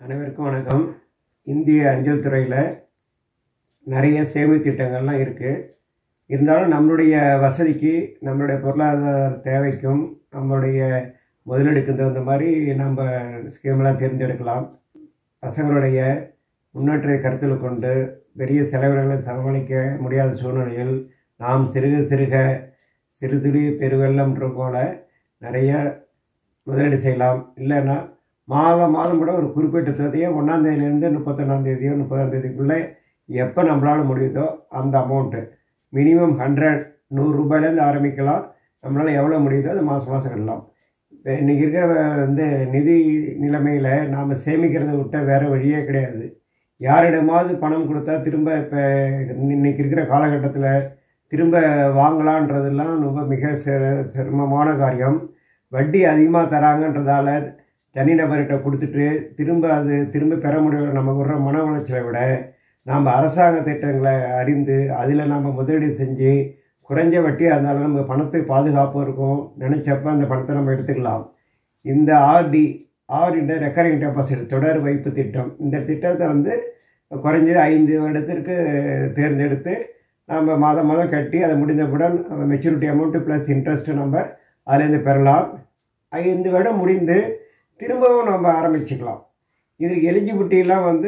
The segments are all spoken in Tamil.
அனைவருக்கும் வணக்கம் இந்திய அஞ்சல் துறையில் நிறைய சேவை திட்டங்கள்லாம் இருக்குது இருந்தாலும் நம்மளுடைய வசதிக்கு நம்மளுடைய பொருளாதார தேவைக்கும் நம்மளுடைய முதலீடுக்கு தகுந்த மாதிரி நம்ம ஸ்கீம்லாம் தேர்ந்தெடுக்கலாம் பசங்களுடைய முன்னேற்றத்தை கருத்தில் கொண்டு பெரிய செலவினங்களை சமாளிக்க முடியாத சூழ்நிலையில் நாம் சிறுக சிறுக சிறுதுளி பெருவெள்ளம்ன்ற போல நிறைய முதலீடு செய்யலாம் இல்லைன்னா மாதம் மாதம் கூட ஒரு குறிப்பிட்ட தேதியோ ஒன்றாந்தேதியிலேருந்து முப்பத்தொன்னாந்தேதியோ முப்பதாம் தேதிக்குள்ளே எப்போ நம்மளால் முடியுதோ அந்த அமௌண்ட்டு மினிமம் ஹண்ட்ரட் நூறுரூபாயிலேருந்து ஆரம்பிக்கலாம் நம்மளால் எவ்வளோ முடியுதோ அது மாதம் மாதம் கட்டலாம் இப்போ இன்றைக்கி இருக்கிற வந்து நிதி நிலைமையில் நாம் சேமிக்கிறத விட்ட வேறு வழியே கிடையாது யாரிடமாவது பணம் கொடுத்தா திரும்ப இப்போ இன்றைக்கி இருக்கிற காலகட்டத்தில் திரும்ப வாங்கலான்றதெல்லாம் ரொம்ப மிக சிர- சிரமமான காரியம் வட்டி அதிகமாக தராங்கன்றதால தனிநபர்கிட்ட கொடுத்துட்டு திரும்ப அது திரும்ப பெற முடியல நமக்கு வர்ற மன உளைச்சலை விட நாம் அரசாங்க திட்டங்களை அறிந்து அதில் நம்ம முதலீடு செஞ்சு குறைஞ்ச வட்டியாக இருந்தாலும் நம்ம பணத்துக்கு பாதுகாப்பும் இருக்கும் நினச்சப்ப அந்த பணத்தை நம்ம எடுத்துக்கலாம் இந்த ஆர்டி ஆர்டின்ற ரெக்கரிங் டெபாசிட் தொடர் வைப்பு திட்டம் இந்த திட்டத்தை வந்து குறைஞ்சது ஐந்து வருடத்திற்கு தேர்ந்தெடுத்து நம்ம மாதம் மாதம் கட்டி அதை முடிந்தவுடன் மெச்சூரிட்டி அமௌண்ட்டு ப்ளஸ் இன்ட்ரெஸ்ட்டு நம்ம அதுலேருந்து பெறலாம் ஐந்து வருடம் முடிந்து திரும்பவும் நம்ம ஆரம்பிச்சுக்கலாம் இதுக்கு எலிஜிபிலிட்டிலாம் வந்து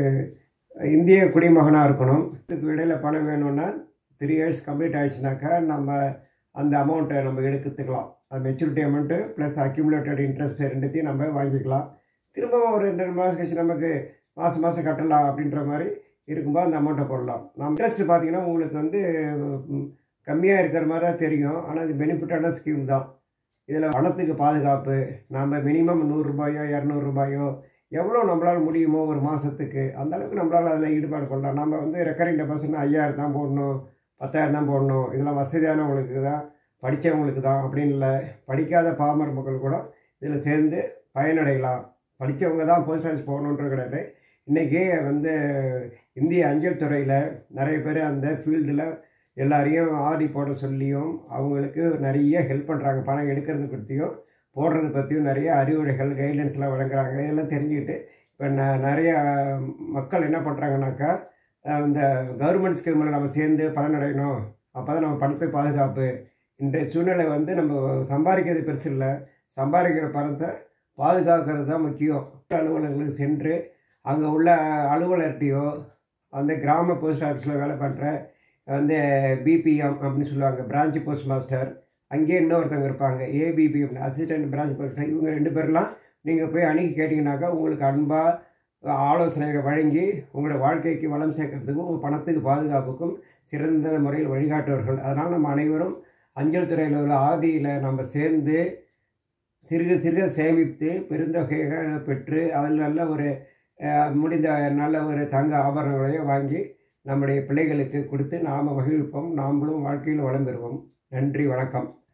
இந்திய குடிமகனாக இருக்கணும் இதுக்கு இடையில் பணம் வேணும்னா த்ரீ இயர்ஸ் கம்ப்ளீட் ஆயிடுச்சுனாக்கா நம்ம அந்த அமௌண்ட்டை நம்ம எடுத்துக்கலாம் அது maturity amount plus accumulated interest ரெண்டுத்தையும் நம்ம வாங்கிக்கலாம் திரும்பவும் ஒரு ரெண்டு மாதம் கழிச்சு நமக்கு மாதம் மாதம் கட்டலாம் அப்படின்ற மாதிரி இருக்கும்போது அந்த அமௌண்ட்டை போடலாம் நம்ம இன்ட்ரெஸ்ட் பார்த்தீங்கன்னா உங்களுக்கு வந்து கம்மியாக இருக்கிற மாதிரி தான் தெரியும் ஆனால் இது பெனிஃபிட்டான ஸ்கீம் தான் இதில் பணத்துக்கு பாதுகாப்பு நம்ம மினிமம் நூறுரூபாயோ இரநூறுபாயோ எவ்வளோ நம்மளால் முடியுமோ ஒரு மாதத்துக்கு அந்த அளவுக்கு நம்மளால் அதில் ஈடுபாடு பண்ணலாம் நம்ம வந்து ரெக்கரிங் டெபாசிட்னா ஐயாயிரம் தான் போடணும் பத்தாயிரம் தான் போடணும் இதெல்லாம் வசதியானவங்களுக்கு தான் படித்தவங்களுக்கு தான் அப்படின்னு இல்லை படிக்காத பாமர மக்கள் கூட இதில் சேர்ந்து பயனடையலாம் படித்தவங்க தான் போஸ்ட் ஆஃபீஸ் போகணுன்ற கிடையாது இன்றைக்கி வந்து இந்திய அஞ்சல் துறையில் நிறைய பேர் அந்த ஃபீல்டில் எல்லாரையும் ஆடி போட சொல்லியும் அவங்களுக்கு நிறைய ஹெல்ப் பண்ணுறாங்க பணம் எடுக்கிறது பற்றியும் போடுறது பற்றியும் நிறைய அறிவுரைகள் கைட்லைன்ஸ்லாம் வழங்குறாங்க இதெல்லாம் தெரிஞ்சுக்கிட்டு இப்போ ந நிறைய மக்கள் என்ன பண்ணுறாங்கனாக்கா அஹ் இந்த கவர்மெண்ட் ஸ்கீமில் நம்ம சேர்ந்து பலனடையணும் அப்போ தான் நம்ம பணத்துக்கு பாதுகாப்பு இன்றைய சூழ்நிலை வந்து நம்ம சம்பாதிக்கிறது பெருசு இல்லை சம்பாதிக்கிற பணத்தை பாதுகாக்கிறது தான் முக்கியம் அலுவலகங்களுக்கு சென்று அங்கே உள்ள அலுவலர்கிட்டையோ அந்த கிராம போஸ்ட் ஆஃபீஸில் வேலை பண்ணுற வந்து பிபிஎம் அப்படின்னு சொல்லுவாங்க பிரான்ச் போஸ்ட் மாஸ்டர் அங்கேயே இன்னொருத்தவங்க இருப்பாங்க ஏபிபிஎம் அசிஸ்டன்ட் பிரான்ச் போஸ்ட் இவங்க ரெண்டு பேர்லாம் நீங்கள் போய் அணுகி கேட்டிங்கனாக்கா உங்களுக்கு அன்பாக ஆலோசனைகள் வழங்கி உங்களோட வாழ்க்கைக்கு வளம் சேர்க்கறதுக்கும் உங்கள் பணத்துக்கு பாதுகாப்புக்கும் சிறந்த முறையில் வழிகாட்டுவார்கள் அதனால் நம்ம அனைவரும் அஞ்சல் துறையில் உள்ள ஆதியில் நம்ம சேர்ந்து சிறுக சிறுக சேமித்து பெருந்தொகையாக பெற்று அதில் நல்ல ஒரு அஹ், முடிந்த நல்ல ஒரு தங்க ஆபரணங்களையும் வாங்கி நம்முடைய பிள்ளைகளுக்கு கொடுத்து நாம் மகிழ்விப்போம் நாமளும் வாழ்க்கையில் வளம் பெறுவோம் நன்றி வணக்கம்